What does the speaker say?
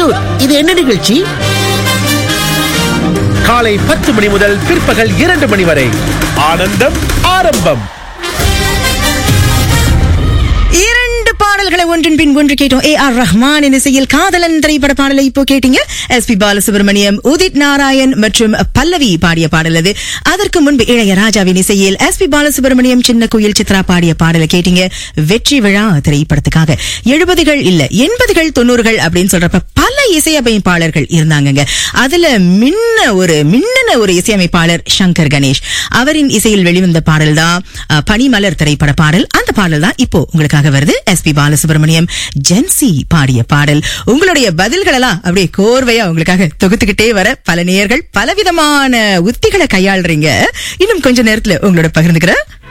இது என்ன நிகழ்ச்சி காலை பத்து மணி முதல் பிற்பகல் இரண்டு மணி வரை ஆனந்தம் ஆரம்பம் இரண்டு பாடல்களை ஒன்றின் பின் ஒன்று கேட்டோம் ஏ ஆர் ரஹ்மான் இசையில் காதலன் திரைப்பட பாடலை இப்போ கேட்டீங்க எஸ் பி பாலசுப்ரமணியம் உதித் நாராயண் மற்றும் பல்லவி பாடிய பாடல் அது அதற்கு முன்பு இளையராஜாவின் இசையில் எஸ் பி பாலசுப்ரமணியம் சின்ன குயில் சித்ரா பாடிய பாடலை கேட்டீங்க வெற்றி விழா திரைப்படத்துக்காக எழுபதுகள் இல்ல எண்பதுகள் தொண்ணூறுகள் அப்படின்னு சொல்றப்ப பல இசையமைப்பாளர்கள் இருந்தாங்கங்க அதுல மின்ன ஒரு மின்னன ஒரு இசையமைப்பாளர் சங்கர் கணேஷ் அவரின் இசையில் வெளிவந்த பாடல் தான் அஹ், பனிமலர் திரைப்பட பாடல் அந்த பாடல் தான் இப்போ உங்களுக்காக வருது எஸ் பி பாலசுப்ரமணியம் ஜென்சி பாடிய பாடல் உங்களுடைய பதில்கள் எல்லாம் அப்படியே கோர்வையா உங்களுக்காக தொகுத்துக்கிட்டே வர பல நேயர்கள் பலவிதமான உத்திகளை கையாளுறீங்க இன்னும் கொஞ்ச நேரத்துல உங்களோட பகிர்ந்துக்கிறேன்